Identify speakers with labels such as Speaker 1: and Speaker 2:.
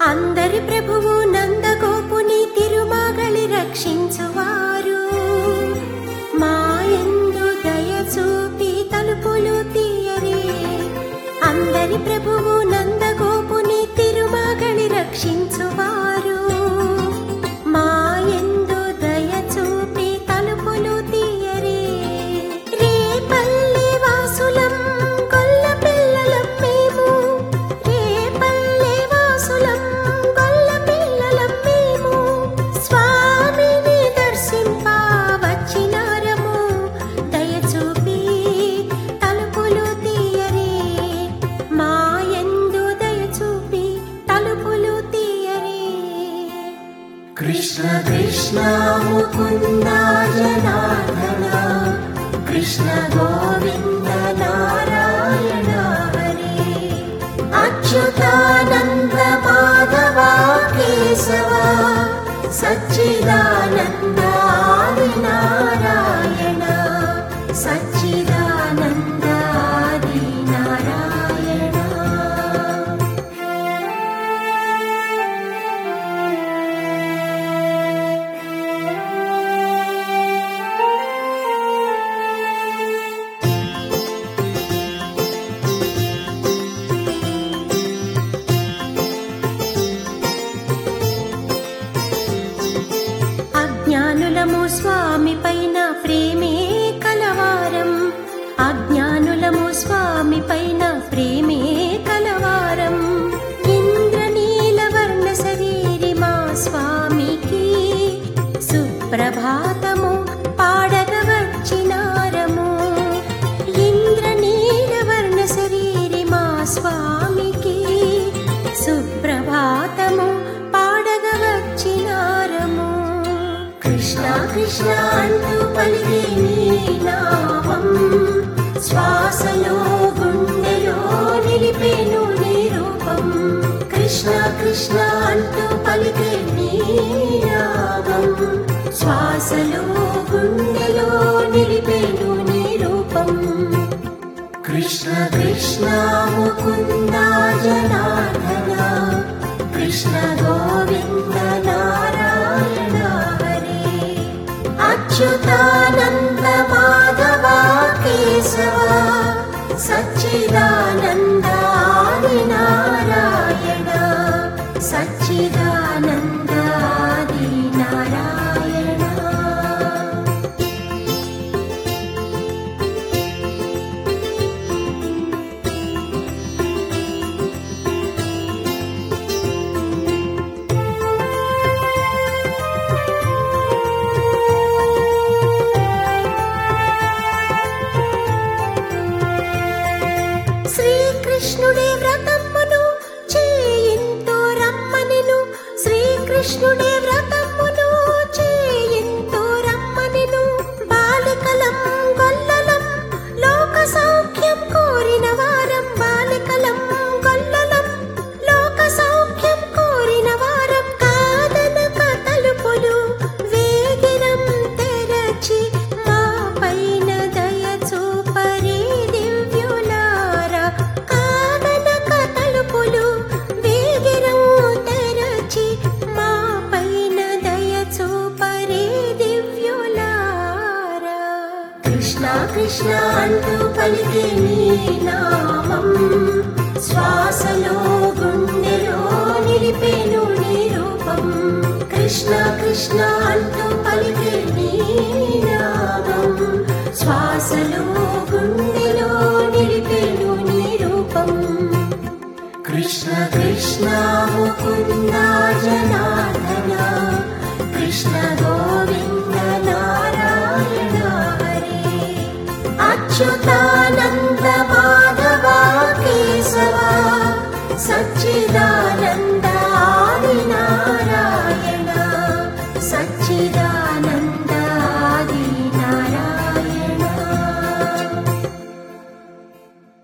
Speaker 1: అందరి ప్రభువు నందగోపుని తిరుమగలి రక్షించువారు మాయందు దయ చూపి తలుపులు తీయరే అందరి ప్రభువు నందగోపుని తిరుమగలి రక్షించువారు మాయందు దయ చూపి తలుపులు తీయరే రేపల్లి వాసులం గొల్ల పిల్లలం మేము రేపల్లి వాసులం గొల్ల పిల్లలం మేము స్వామిని దర్శింప వచ్చినారము దయ చూపి తలుపులు తీయరే మాయందు దయ చూపి తలుపులు తీయరే
Speaker 2: కృష్ణ కృష్ణ ముకుంద జనార్దన కృష్ణ గోవింద నారాయణ హరే అచ్యుతానంద మాధవ కేశవ సచ్చిదానంద ఆది నారాయణ సచ్చిదానంద ఆది నారాయణ
Speaker 1: అజ్ఞానులము స్వామి పైన ప్రేమే కలవారం అజ్ఞానులము స్వామి పైన ప్రేమే కలవారం ఇంద్రనీల వర్ణ శరీరి మా స్వామికి సుప్రభాతము పాడగ వచ్చినారము ఇంద్రనీల వర్ణ శరీరి మా స్వామికి సుప్రభాతము పాడగ వచ్చినారము కృష్ణ కృష్ణ అంటూ పలికే నీ నామం శ్వాసలో గుండెలో నిలిపేను నీ రూపం కృష్ణ కృష్ణ అంటూ పలికే నీ నామం శ్వాసలో గుండెలో నిలిపేను నీ రూపం
Speaker 2: కృష్ణ కృష్ణ ముకుంద జనార్దన కృష్ణ గోవింద నారాయణ హరే అచ్యుతానంద మాధవ కేశవ సచ్చిదానంద ఆది నారాయణ సచ్చిదానంద ఆది నారాయణ
Speaker 1: శ్రీకృష్ణుడే వ్రతమును చేయింతో రమ్మనెను శ్రీకృష్ణుడే వ్రతమును చేయింతో రమ్మనెను బాలికలం గొల్లలం లోక సౌఖ్యం కోరిన వారం బాలికలం గొల్లలం లోక సౌఖ్యం కోరిన వారం కాదనక తలుపులు వేగిరం తెరచి మా పైన దయ చూపరే దివ్యులారా కాదనక తలుపులు వేగిరం తెరచి మా పైన దయ చూపరే దివ్యులారా
Speaker 2: కృష్ణ కృష్ణ అంటూ పలికే నీ నామం శ్వాసలో గుండెలో నిలిపేను నీ రూపం కృష్ణ కృష్ణ అంటూ పలికే నీ నామం శ్వాసలో గుండెలో నిలిపేను నీ రూపం కృష్ణ కృష్ణ ముకుంద జనార్దన కృష్ణ గోవింద నారాయణ హరే అచ్యుతానంద మాధవ కేశవ సచ్చిదానంద ఆది నారాయణ